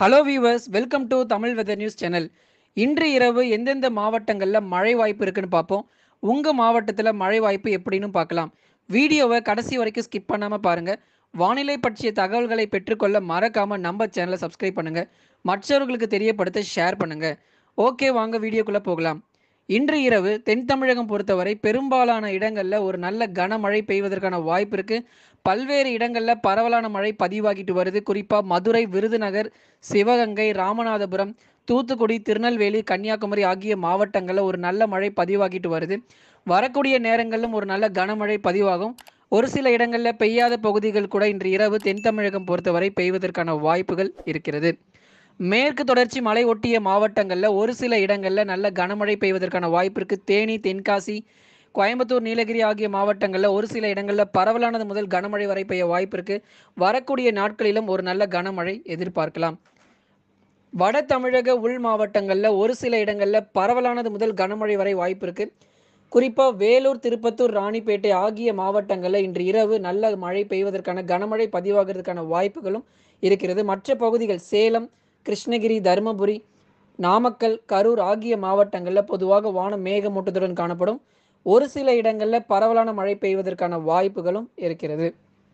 hello viewers welcome to Tamil weather news channel இன்று இரவு எந்தெந்த மாவட்டங்களில் மழை வாய்ப்பு இருக்குன்னு பார்ப்போம் உங்கள் மாவட்டத்தில் மழை வாய்ப்பு எப்படின்னு பார்க்கலாம் வீடியோவை கடைசி வரைக்கும் ஸ்கிப் பண்ணாமல் பாருங்கள் வானிலை பற்றிய தகவல்களை பெற்றுக்கொள்ள மறக்காமல் நம்ம சேனலை சப்ஸ்கிரைப் பண்ணுங்கள் மற்றவர்களுக்கு தெரியப்படுத்த ஷேர் பண்ணுங்கள் ஓகே வாங்க வீடியோக்குள்ளே போகலாம் இன்று இரவு தென் தமிழகம் பொறுத்தவரை பெரும்பாலான இடங்களில் ஒரு நல்ல கனமழை பெய்வதற்கான வாய்ப்பு இருக்கு பல்வேறு இடங்களில் பரவலான மழை பதிவாகிட்டு வருது குறிப்பாக மதுரை விருதுநகர் சிவகங்கை ராமநாதபுரம் தூத்துக்குடி திருநெல்வேலி கன்னியாகுமரி ஆகிய மாவட்டங்களில் ஒரு நல்ல மழை பதிவாகிட்டு வருது வரக்கூடிய நேரங்களிலும் ஒரு நல்ல கனமழை பதிவாகும் ஒரு சில இடங்களில் பெய்யாத பகுதிகள் கூட இன்று இரவு தென் தமிழகம் பொறுத்தவரை பெய்வதற்கான வாய்ப்புகள் இருக்கிறது மேற்கு தொடர்ச்சி மலை ஒட்டிய மாவட்டங்களில் ஒரு சில இடங்களில் நல்ல கனமழை பெய்வதற்கான வாய்ப்பு இருக்கு தேனி தென்காசி கோயம்புத்தூர் நீலகிரி ஆகிய மாவட்டங்களில் ஒரு சில இடங்களில் பரவலானது முதல் கனமழை வரை பெய்ய வாய்ப்பு இருக்கு வரக்கூடிய நாட்களிலும் ஒரு நல்ல கனமழை எதிர்பார்க்கலாம் வட தமிழக உள் மாவட்டங்களில் ஒரு சில இடங்களில் பரவலானது முதல் கனமழை வரை வாய்ப்பு இருக்கு குறிப்பாக வேலூர் திருப்பத்தூர் ராணிப்பேட்டை ஆகிய மாவட்டங்களில் இன்று இரவு நல்ல மழை பெய்வதற்கான கனமழை பதிவாகிறதுக்கான வாய்ப்புகளும் இருக்கிறது மற்ற பகுதிகள் சேலம் கிருஷ்ணகிரி தருமபுரி நாமக்கல் கரூர் ஆகிய மாவட்டங்களில் பொதுவாக வானம் மேகமூட்டத்துடன் காணப்படும் ஒரு சில இடங்களில் பரவலான மழை பெய்வதற்கான வாய்ப்புகளும் இருக்கிறது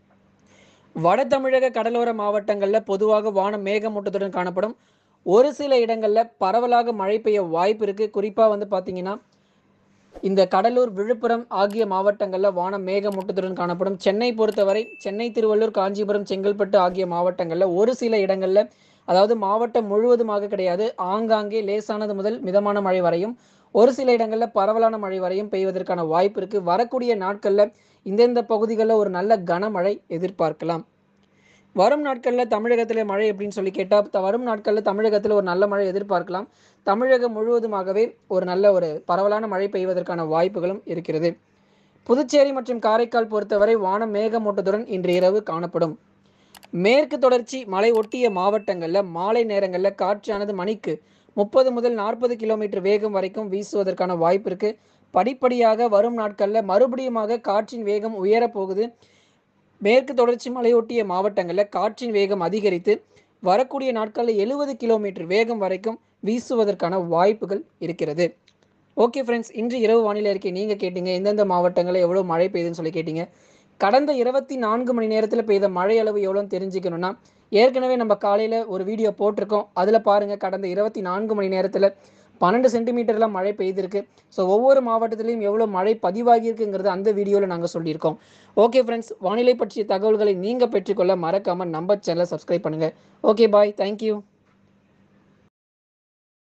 வட தமிழக கடலோர மாவட்டங்களில் பொதுவாக வானம் மேகமூட்டத்துடன் காணப்படும் ஒரு சில இடங்களில் பரவலாக மழை பெய்ய வாய்ப்பு இருக்கு குறிப்பாக வந்து பார்த்தீங்கன்னா இந்த கடலூர் விழுப்புரம் ஆகிய மாவட்டங்களில் வானம் மேகமூட்டத்துடன் காணப்படும் சென்னை பொறுத்தவரை சென்னை திருவள்ளூர் காஞ்சிபுரம் செங்கல்பட்டு ஆகிய மாவட்டங்களில் ஒரு சில இடங்களில் அதாவது மாவட்டம் முழுவதுமாக கிடையாது ஆங்காங்கே லேசானது முதல் மிதமான மழை வரையும் ஒரு சில இடங்களில் பரவலான மழை வரையும் பெய்வதற்கான வாய்ப்பு இருக்கு வரக்கூடிய நாட்களில் இந்தந்த பகுதிகளில் ஒரு நல்ல கனமழை எதிர்பார்க்கலாம் வரும் நாட்களில் தமிழகத்தில் மழை அப்படின்னு சொல்லி கேட்டால் வரும் நாட்களில் தமிழகத்தில் ஒரு நல்ல மழை எதிர்பார்க்கலாம் தமிழகம் முழுவதுமாகவே ஒரு நல்ல ஒரு பரவலான மழை பெய்வதற்கான வாய்ப்புகளும் இருக்கிறது புதுச்சேரி மற்றும் காரைக்கால் பொறுத்தவரை வானம் மேகமூட்டத்துடன் இன்று இரவு காணப்படும் மேற்கு தொடர்ச்சி மலை ஒட்டிய மாவட்டங்களில் மாலை நேரங்களில் காற்றானது மணிக்கு முப்பது முதல் நாற்பது கிலோமீட்டர் வேகம் வரைக்கும் வீசுவதற்கான வாய்ப்பு இருக்கு படிப்படியாக வரும் நாட்களில் மறுபடியுமாக காற்றின் வேகம் உயரப்போகுது மேற்கு தொடர்ச்சி மலையொட்டிய மாவட்டங்களில் காற்றின் வேகம் அதிகரித்து வரக்கூடிய நாட்களில் எழுபது கிலோமீட்டர் வேகம் வரைக்கும் வீசுவதற்கான வாய்ப்புகள் இருக்கிறது ஓகே ஃப்ரெண்ட்ஸ் இன்று இரவு வானிலை அறிக்கை நீங்கள் கேட்டீங்க எந்தெந்த மாவட்டங்களில் எவ்வளோ மழை பெய்யுதுன்னு சொல்லி கேட்டீங்க கடந்த இருபத்தி நான்கு மணி நேரத்தில் பெய்த மழை அளவு எவ்வளோன்னு தெரிஞ்சுக்கணும்னா ஏற்கனவே நம்ம காலையில் ஒரு வீடியோ போட்டிருக்கோம் அதில் பாருங்கள் கடந்த இருபத்தி நான்கு மணி நேரத்தில் பன்னெண்டு சென்டிமீட்டர்லாம் மழை பெய்திருக்கு ஸோ ஒவ்வொரு மாவட்டத்திலையும் எவ்வளோ மழை பதிவாகியிருக்குங்கிறது அந்த வீடியோவில் நாங்கள் சொல்லியிருக்கோம் ஓகே ஃப்ரெண்ட்ஸ் வானிலை பற்றிய தகவல்களை நீங்கள் பெற்றுக்கொள்ள மறக்காமல் நம்ம சேனலை சப்ஸ்கிரைப் பண்ணுங்கள் ஓகே பாய் தேங்க்யூ